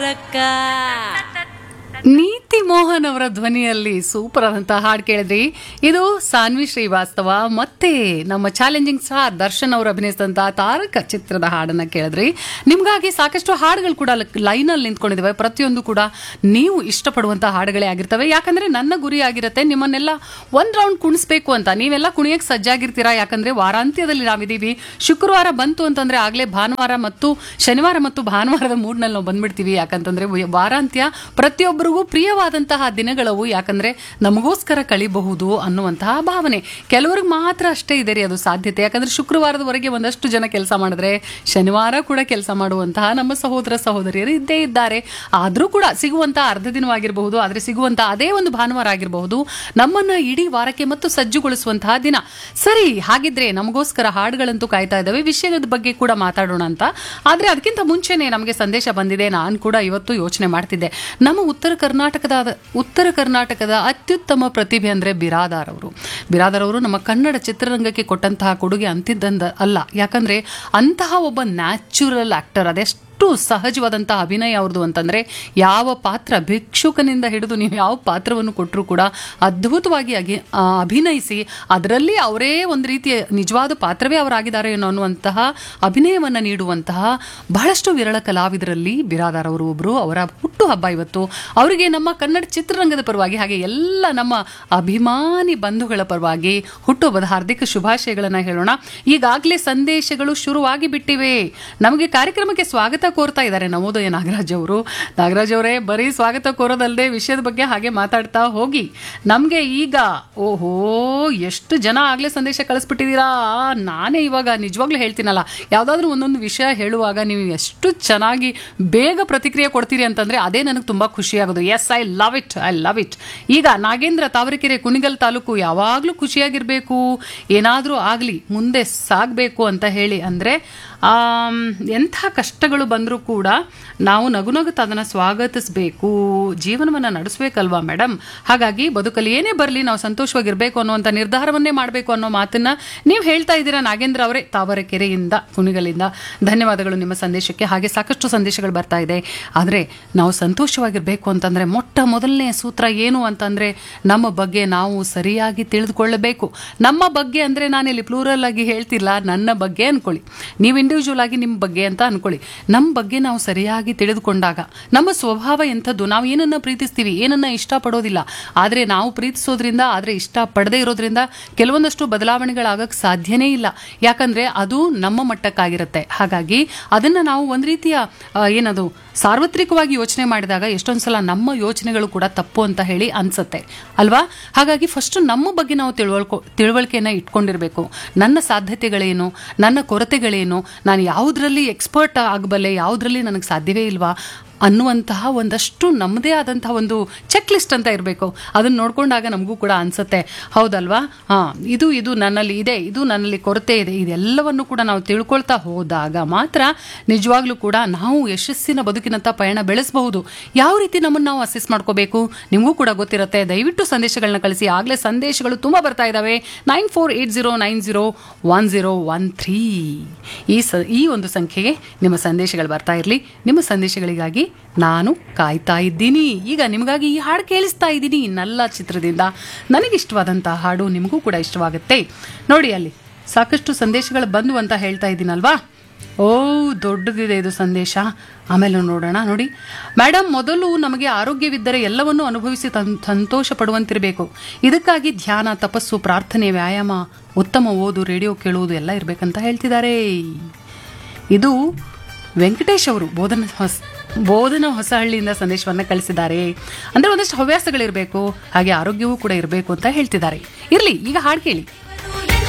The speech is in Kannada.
ನೀತಿ ಮೋಹನ್ ಅವರ ಧ್ವನಿಯಲ್ಲಿ ಸೂಪರ್ ಆದಂತಹ ಹಾಡು ಕೇಳಿದ್ರಿ ಇದು ಸಾನ್ವಿ ಶ್ರೀವಾಸ್ತವ ಮತ್ತೆ ನಮ್ಮ ಚಾಲೆಂಜಿಂಗ್ ಸ್ಟಾರ್ ದರ್ಶನ್ ಅವರು ಅಭಿನಯಿಸಿದಂತಹ ತಾರಕ ಚಿತ್ರದ ಹಾಡನ್ನ ಕೇಳಿದ್ರಿ ನಿಮ್ಗಾಗಿ ಸಾಕಷ್ಟು ಹಾಡುಗಳು ಕೂಡ ಲೈನ್ ಅಲ್ಲಿ ನಿಂತ್ಕೊಂಡಿದ್ದಾವೆ ಪ್ರತಿಯೊಂದು ಕೂಡ ನೀವು ಇಷ್ಟಪಡುವಂತಹ ಹಾಡುಗಳೇ ಆಗಿರ್ತವೆ ಯಾಕಂದ್ರೆ ನನ್ನ ಗುರಿ ಆಗಿರುತ್ತೆ ನಿಮ್ಮನ್ನೆಲ್ಲ ಒಂದ್ ರೌಂಡ್ ಕುಣಿಸ್ಬೇಕು ಅಂತ ನೀವೆಲ್ಲ ಕುಣಿಯಕ್ಕೆ ಸಜ್ಜಾಗಿರ್ತೀರಾ ಯಾಕಂದ್ರೆ ವಾರಾಂತ್ಯದಲ್ಲಿ ನಾವಿದೀವಿ ಶುಕ್ರವಾರ ಬಂತು ಅಂತಂದ್ರೆ ಆಗ್ಲೇ ಭಾನುವಾರ ಮತ್ತು ಶನಿವಾರ ಮತ್ತು ಭಾನುವಾರದ ಮೂಡ್ನಲ್ಲಿ ನಾವು ಬಂದ್ಬಿಡ್ತೀವಿ ಯಾಕಂತಂದ್ರೆ ವ- ವಾರಾಂತ್ಯ ಪ್ರತಿಯೊಬ್ಬರಿಗೂ ಪ್ರಿಯವಾದಂತಹ ದಿನಗಳವು ಯಾಕಂದ್ರೆ ನಮಗೋಸ್ಕರ ಕಳಿಬಹುದು ಅನ್ನುವಂತಹ ಭಾವನೆ ಕೆಲವ್ರಿಗೆ ಮಾತ್ರ ಅಷ್ಟೇ ಇದೆ ರೀ ಅದು ಸಾಧ್ಯತೆ ಯಾಕಂದ್ರೆ ಶುಕ್ರವಾರದವರೆಗೆ ಒಂದಷ್ಟು ಜನ ಕೆಲಸ ಮಾಡಿದ್ರೆ ಶನಿವಾರ ಕೂಡ ಕೆಲಸ ಮಾಡುವಂತಹ ನಮ್ಮ ಸಹೋದರ ಸಹೋದರಿಯರು ಇದ್ದೇ ಇದ್ದಾರೆ ಆದ್ರೂ ಕೂಡ ಸಿಗುವಂತಹ ಅರ್ಧ ದಿನವಾಗಿರಬಹುದು ಆದ್ರೆ ಸಿಗುವಂತಹ ಅದೇ ಒಂದು ಭಾನುವಾರ ಆಗಿರಬಹುದು ನಮ್ಮನ್ನ ಇಡೀ ವಾರಕ್ಕೆ ಮತ್ತು ಸಜ್ಜುಗೊಳಿಸುವಂತಹ ದಿನ ಸರಿ ಹಾಗಿದ್ರೆ ನಮಗೋಸ್ಕರ ಹಾಡುಗಳಂತೂ ಕಾಯ್ತಾ ಇದ್ದಾವೆ ವಿಷಯದ ಬಗ್ಗೆ ಕೂಡ ಮಾತಾಡೋಣ ಅಂತ ಆದ್ರೆ ಅದಕ್ಕಿಂತ ಮುಂಚೆನೆ ನಮಗೆ ಸಂದೇಶ ಬಂದಿದೆ ನಾನು ಕೂಡ ಇವತ್ತು ಯೋಚನೆ ಮಾಡ್ತಿದ್ದೆ ನಮ್ಮ ಉತ್ತರ ಕರ್ನಾಟಕದ ಉತ್ತರ ಕರ್ನಾಟಕದ ಅತ್ಯುತ್ತಮ ಪ್ರತಿಭೆ ಅಂದ್ರೆ ಬಿರಾದಾರ್ ಅವರು ಬಿರಾದಾರ್ ಅವರು ನಮ್ಮ ಕನ್ನಡ ಚಿತ್ರರಂಗಕ್ಕೆ ಕೊಟ್ಟಂತಹ ಕೊಡುಗೆ ಅಂತಿದ್ದಂದ ಅಲ್ಲ ಯಾಕಂದ್ರೆ ಅಂತಹ ಒಬ್ಬ ನ್ಯಾಚುರಲ್ ಆಕ್ಟರ್ ಅದೆಷ್ಟು ಸಹಜವಾದಂತಹ ಅಭಿನಯ ಅವ್ರದ್ದು ಅಂತಂದ್ರೆ ಯಾವ ಪಾತ್ರ ಭಿಕ್ಷುಕನಿಂದ ಹಿಡಿದು ನೀವು ಯಾವ ಪಾತ್ರವನ್ನು ಕೊಟ್ಟರು ಕೂಡ ಅದ್ಭುತವಾಗಿ ಅಗಿ ಆ, ಅಭಿನಯಿಸಿ ಅದರಲ್ಲಿ ಅವರೇ ಒಂದು ರೀತಿಯ ನಿಜವಾದ ಪಾತ್ರವೇ ಅವರಾಗಿದ್ದಾರೆ ಏನೋ ಅನ್ನುವಂತಹ ಅಭಿನಯವನ್ನ ನೀಡುವಂತಹ ಬಹಳಷ್ಟು ವಿರಳ ಕಲಾವಿದರಲ್ಲಿ ಬಿರಾದಾರ್ ಅವರು ಒಬ್ರು ಅವರ ಹುಟ್ಟು ಹಬ್ಬ ಇವತ್ತು ಅವರಿಗೆ ನಮ್ಮ ಕನ್ನಡ ಚಿತ್ರರಂಗದ ಪರವಾಗಿ ಹಾಗೆ ಎಲ್ಲ ನಮ್ಮ ಅಭಿಮಾನಿ ಬಂಧುಗಳ ಪರವಾಗಿ ಹುಟ್ಟುಹಬ್ಬದ ಹಾರ್ದಿಕ ಶುಭಾಶಯಗಳನ್ನ ಹೇಳೋಣ ಈಗಾಗಲೇ ಸಂದೇಶಗಳು ಶುರುವಾಗಿ ಬಿಟ್ಟಿವೆ ನಮಗೆ ಕಾರ್ಯಕ್ರಮಕ್ಕೆ ಸ್ವಾಗತ ಕೋರ್ತಾ ಇದ್ದಾರೆ ನವೋದಯ ನಾಗರಾಜ್ ಅವರು ನಾಗರಾಜ್ ಅವರೇ ಬರೀ ಸ್ವಾಗತ ಕೋರೋದಲ್ಲದೆ ವಿಷಯದ ಬಗ್ಗೆ ಹಾಗೆ ಮಾತಾಡ್ತಾ ಹೋಗಿ ನಮಗೆ ಈಗ ಓಹೋ ಎಷ್ಟು ಜನ ಆಗ್ಲೇ ಸಂದೇಶ ಕಳಿಸ್ಬಿಟ್ಟಿದ್ದೀರಾ ನಾನೇ ಇವಾಗ ನಿಜವಾಗ್ಲೂ ಹೇಳ್ತೀನಲ್ಲ ಯಾವುದಾದ್ರೂ ಒಂದೊಂದು ವಿಷಯ ಹೇಳುವಾಗ ನೀವು ಎಷ್ಟು ಚೆನ್ನಾಗಿ ಬೇಗ ಪ್ರತಿಕ್ರಿಯೆ ಕೊಡ್ತೀರಿ ಅಂತಂದ್ರೆ ಅದೇ ನನಗೆ ತುಂಬಾ ಖುಷಿಯಾಗೋದು yes I love it I love it ಈಗ ನಾಗೇಂದ್ರ ತಾವರೆಕೆರೆ ಕುಣಿಗಲ್ ತಾಲೂಕು ಯಾವಾಗಲೂ ಖುಷಿಯಾಗಿರ್ಬೇಕು ಏನಾದರೂ ಆಗಲಿ ಮುಂದೆ ಸಾಗಬೇಕು ಅಂತ ಹೇಳಿ ಅಂದರೆ ಎಂಥ ಕಷ್ಟಗಳು ಬಂದರೂ ಕೂಡ ನಾವು ನಗು ನಗುತ್ತಾ ಅದನ್ನು ಸ್ವಾಗತಿಸಬೇಕು ಜೀವನವನ್ನು ನಡೆಸಬೇಕಲ್ವಾ ಮೇಡಮ್ ಹಾಗಾಗಿ ಬದುಕಲ್ಲಿ ಏನೇ ಬರಲಿ ನಾವು ಸಂತೋಷವಾಗಿರಬೇಕು ಅನ್ನುವಂಥ ನಿರ್ಧಾರವನ್ನೇ ಮಾಡಬೇಕು ಅನ್ನೋ ಮಾತನ್ನ ನೀವು ಹೇಳ್ತಾ ಇದ್ದೀರಾ ನಾಗೇಂದ್ರ ಅವರೇ ತಾವರೆಕೆರೆಯಿಂದ ಕುಣಿಗಲಿಂದ ಧನ್ಯವಾದಗಳು ನಿಮ್ಮ ಸಂದೇಶಕ್ಕೆ ಹಾಗೆ ಸಾಕಷ್ಟು ಸಂದೇಶಗಳು ಬರ್ತಾ ಇದೆ ಆದರೆ ನಾವು ಸಂತೋಷವಾಗಿರಬೇಕು ಅಂತಂದರೆ ಮೊಟ್ಟ ಮೊದಲನೇ ಸೂತ್ರ ಏನು ಅಂತಂದರೆ ನಮ್ಮ ಬಗ್ಗೆ ನಾವು ಸರಿಯಾಗಿ ತಿಳಿದುಕೊಳ್ಳಬೇಕು ನಮ್ಮ ಬಗ್ಗೆ ಅಂದರೆ ನಾನಿಲ್ಲಿ ಪ್ಲೂರಲ್ ಆಗಿ ಹೇಳ್ತಿಲ್ಲ ನನ್ನ ಬಗ್ಗೆ ಅನ್ಕೊಳ್ಳಿ ನೀವು ಇಂಡಿವಿಜುವಲ್ ಆಗಿ ನಿಮ್ಮ ಬಗ್ಗೆ ಅಂತ ಅನ್ಕೊಳ್ಳಿ ನಮ್ಮ ಬಗ್ಗೆ ನಾವು ಸರಿಯಾಗಿ ತಿಳಿದುಕೊಂಡಾಗ ನಮ್ಮ ಸ್ವಭಾವ ಎಂಥದ್ದು ನಾವು ಏನನ್ನ ಪ್ರೀತಿಸ್ತೀವಿ ಏನನ್ನ ಇಷ್ಟಪಡೋದಿಲ್ಲ ಆದರೆ ನಾವು ಪ್ರೀತಿಸೋದ್ರಿಂದ ಆದರೆ ಇಷ್ಟ ಪಡದೇ ಇರೋದ್ರಿಂದ ಕೆಲವೊಂದಷ್ಟು ಬದಲಾವಣೆಗಳಾಗಕ್ಕೆ ಸಾಧ್ಯನೇ ಇಲ್ಲ ಯಾಕಂದ್ರೆ ಅದು ನಮ್ಮ ಮಟ್ಟಕ್ಕಾಗಿರುತ್ತೆ ಹಾಗಾಗಿ ಅದನ್ನ ನಾವು ಒಂದು ರೀತಿಯ ಆ, ಏನದು ಸಾರ್ವತ್ರಿಕವಾಗಿ ಯೋಚನೆ ಮಾಡಿದಾಗ ಎಷ್ಟೊಂದು ಸಲ ನಮ್ಮ ಯೋಚನೆಗಳು ಕೂಡ ತಪ್ಪು ಅಂತ ಹೇಳಿ ಅನ್ಸುತ್ತೆ ಅಲ್ವಾ ಹಾಗಾಗಿ ಫಸ್ಟ್ ನಮ್ಮ ಬಗ್ಗೆ ನಾವು ತಿಳುವಳ್ಕೊ ತಿಳುವಳಿಕೆಯನ್ನು ಇಟ್ಕೊಂಡಿರಬೇಕು ನನ್ನ ಸಾಧ್ಯತೆಗಳೇನು ನನ್ನ ಕೊರತೆಗಳೇನು ನಾನು ಯಾವುದರಲ್ಲಿ ಎಕ್ಸ್ಪರ್ಟ್ ಆಗಬಲ್ಲೆ ಯಾವುದರಲ್ಲಿ ನನಗೆ ಸಾಧ್ಯವೇ ಇಲ್ವಾ ಅನ್ನುವಂತಹ ಒಂದಷ್ಟು ನಮ್ಮದೇ ಆದಂತಹ ಒಂದು ಚೆಕ್ ಲಿಸ್ಟ್ ಅಂತ ಇರಬೇಕು ಅದನ್ನ ನೋಡ್ಕೊಂಡಾಗ ನಮಗೂ ಕೂಡ ಅನ್ಸುತ್ತೆ ಹೌದಲ್ವಾ ಹಾ ಇದು ಇದು ನನ್ನಲ್ಲಿ ಇದೆ ಇದು ನನ್ನಲ್ಲಿ ಕೊರತೆ ಇದೆ ಇದೆಲ್ಲವನ್ನು ಕೂಡ ನಾವು ತಿಳ್ಕೊಳ್ತಾ ಹೋದಾಗ ಮಾತ್ರ ನಿಜವಾಗ್ಲೂ ಕೂಡ ನಾವು ಯಶಸ್ಸಿನ ಬದುಕಿನಂತ ಪಯಣ ಬೆಳೆಸಬಹುದು ಯಾವ ರೀತಿ ನಮ್ಮನ್ನು ನಾವು ಅಸೆಸ್ ಮಾಡ್ಕೋಬೇಕು ನಿಮಗೂ ಕೂಡ ಗೊತ್ತಿರುತ್ತೆ ದಯವಿಟ್ಟು ಸಂದೇಶಗಳನ್ನ ಕಳಿಸಿ ಆಗಲೇ ಸಂದೇಶಗಳು ತುಂಬ ಬರ್ತಾ ಇದ್ದಾವೆ nine four eight zero nine zero one zero one three ಈ ಸ ಈ ಒಂದು ಸಂಖ್ಯೆಗೆ ನಿಮ್ಮ ಸಂದೇಶಗಳು ಬರ್ತಾ ಇರಲಿ ನಿಮ್ಮ ಸಂದೇಶಗಳಿಗಾಗಿ ನಾನು ಕಾಯ್ತಾ ಇದ್ದೀನಿ ಈಗ ನಿಮಗಾಗಿ ಈ ಹಾಡು ಕೇಳಿಸ್ತಾ ಇದ್ದೀನಿ ನಲ್ಲ ಚಿತ್ರದಿಂದ ನನಗಿಷ್ಟವಾದಂತಹ ಹಾಡು ನಿಮಗೂ ಕೂಡ ಇಷ್ಟವಾಗುತ್ತೆ ನೋಡಿ ಅಲ್ಲಿ ಸಾಕಷ್ಟು ಸಂದೇಶಗಳು ಬಂದು ಅಂತ ಹೇಳ್ತಾ ಇದ್ದೀನಲ್ವಾ ಓ ದೊಡ್ಡದಿದೆ ಇದು ಸಂದೇಶ ಆಮೇಲೆ ನೋಡೋಣ ನೋಡಿ ಮೇಡಮ್ ಮೊದಲು ನಮಗೆ ಆರೋಗ್ಯವಿದ್ದರೆ ಎಲ್ಲವನ್ನೂ ಅನುಭವಿಸಿ ತನ್- ಸಂತೋಷ ಪಡುವಂತಿರಬೇಕು ಇದಕ್ಕಾಗಿ ಧ್ಯಾನ ತಪಸ್ಸು ಪ್ರಾರ್ಥನೆ ವ್ಯಾಯಾಮ ಉತ್ತಮ ಓದು ರೇಡಿಯೋ ಕೇಳುವುದು ಎಲ್ಲ ಇರಬೇಕಂತ ಹೇಳ್ತಿದ್ದಾರೆ ಇದು ವೆಂಕಟೇಶ್ ಅವರು ಬೋಧನ ಹೊಸ ಬೋಧನ ಹೊಸಹಳ್ಳಿಯಿಂದ ಸಂದೇಶವನ್ನು ಕಳಿಸಿದ್ದಾರೆ ಅಂದ್ರೆ ಒಂದಷ್ಟು ಹವ್ಯಾಸಗಳಿರಬೇಕು ಹಾಗೆ ಆರೋಗ್ಯವೂ ಕೂಡ ಇರಬೇಕು ಅಂತ ಹೇಳ್ತಿದ್ದಾರೆ ಇರ್ಲಿ ಈಗ ಹಾಡು ಕೇಳಿ